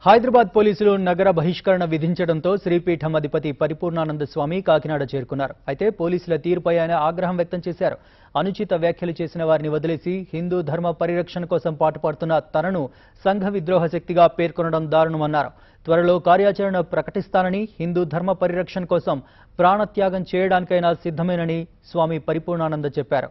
హైదరాబాద్ పోలీసులు నగర బహిష్కరణ విధించడంతో శ్రీపీఠం అధిపతి పరిపూర్ణానంద స్వామి కాకినాడ చేరుకున్నారు అయితే పోలీసుల తీరుపై ఆయన ఆగ్రహం వ్యక్తం చేశారు అనుచిత వ్యాఖ్యలు చేసిన వారిని వదిలేసి హిందూ ధర్మ పరిరక్షణ కోసం పాటుపడుతున్న తనను సంఘ విద్రోహ శక్తిగా పేర్కొనడం దారుణమన్నారు త్వరలో కార్యాచరణ ప్రకటిస్తానని హిందూ ధర్మ పరిరక్షణ కోసం ప్రాణత్యాగం చేయడానికైనా సిద్ధమేనని స్వామి పరిపూర్ణానంద చెప్పారు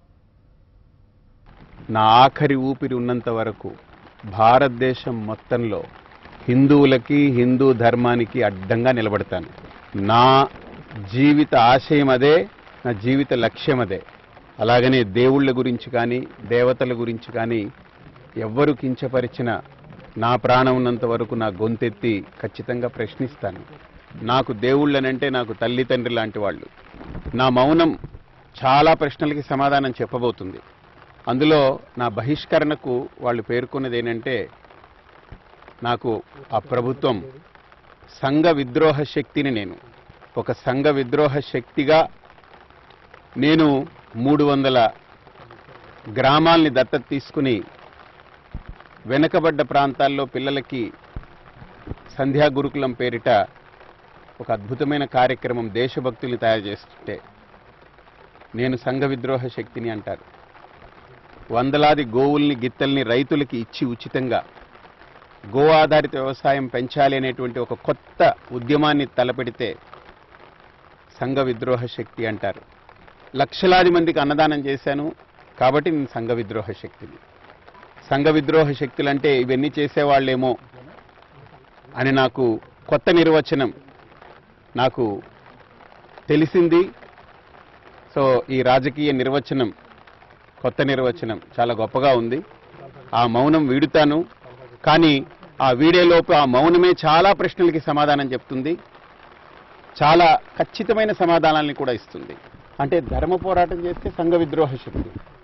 నా ఆఖరి ఊపిరి ఉన్నంత వరకు భారతదేశం మొత్తంలో హిందువులకి హిందూ ధర్మానికి అడ్డంగా నిలబడతాను నా జీవిత ఆశయం అదే నా జీవిత లక్ష్యం అదే అలాగనే దేవుళ్ళ గురించి కానీ దేవతల గురించి కానీ ఎవ్వరు కించపరిచిన నా ప్రాణం ఉన్నంత వరకు నా గొంతెత్తి ఖచ్చితంగా ప్రశ్నిస్తాను నాకు దేవుళ్ళనంటే నాకు తల్లి తండ్రి లాంటి వాళ్ళు నా మౌనం చాలా ప్రశ్నలకి సమాధానం చెప్పబోతుంది అందులో నా బహిష్కరణకు వాళ్ళు పేర్కొన్నది ఏంటంటే నాకు ఆ ప్రభుత్వం సంఘ విద్రోహ శక్తిని నేను ఒక సంఘ విద్రోహ శక్తిగా నేను మూడు వందల గ్రామాల్ని దత్తత తీసుకుని వెనకబడ్డ ప్రాంతాల్లో పిల్లలకి సంధ్యా గురుకులం పేరిట ఒక అద్భుతమైన కార్యక్రమం దేశభక్తుల్ని తయారు చేస్తుంటే నేను సంఘ విద్రోహ శక్తిని అంటారు వందలాది గోవుల్ని గిత్తల్ని రైతులకి ఇచ్చి ఉచితంగా గో ఆధారిత వ్యవసాయం పెంచాలి అనేటువంటి ఒక కొత్త ఉద్యమాన్ని తలపెడితే సంఘ విద్రోహ శక్తి అంటారు లక్షలాది మందికి అన్నదానం చేశాను కాబట్టి నేను సంఘ విద్రోహ శక్తిని సంఘ విద్రోహ శక్తులు అంటే ఇవన్నీ చేసేవాళ్ళేమో అని నాకు కొత్త నిర్వచనం నాకు తెలిసింది సో ఈ రాజకీయ నిర్వచనం కొత్త నిర్వచనం చాలా గొప్పగా ఉంది ఆ మౌనం వీడుతాను కానీ ఆ వీడేలోపు ఆ మౌనమే చాలా ప్రశ్నలకి సమాధానం చెప్తుంది చాలా ఖచ్చితమైన సమాధానాల్ని కూడా ఇస్తుంది అంటే ధర్మ పోరాటం చేస్తే సంఘ విద్రోహ శక్తి